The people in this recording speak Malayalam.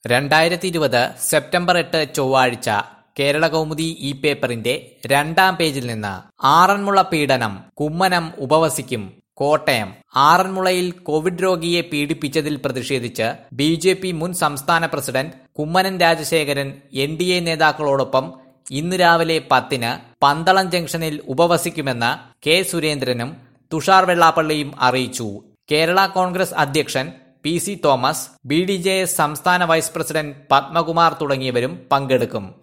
രണ്ടായിരത്തി ഇരുപത് സെപ്റ്റംബർ എട്ട് ചൊവ്വാഴ്ച കേരള കൗമുദി ഈ പേപ്പറിന്റെ രണ്ടാം പേജിൽ നിന്ന് ആറന്മുള പീഡനം കുമ്മനം ഉപവസിക്കും കോട്ടയം ആറന്മുളയിൽ കോവിഡ് രോഗിയെ പീഡിപ്പിച്ചതിൽ പ്രതിഷേധിച്ച് ബി ജെ പി മുൻ സംസ്ഥാന president Kummanam Rajasekharan N D A നേതാക്കളോടൊപ്പം ഇന്ന് രാവിലെ പത്തിന് പന്തളം ജംഗ്ഷനിൽ ഉപവസിക്കുമെന്ന് കെ സുരേന്ദ്രനും തുഷാർ വെള്ളാപ്പള്ളിയും അറിയിച്ചു കേരള കോൺഗ്രസ് അധ്യക്ഷൻ P C Thomas B D J S സംസ്ഥാന വൈസ് പ്രസിഡന്റ് പത്മകുമാർ തുടങ്ങിയവരും പങ്കെടുക്കും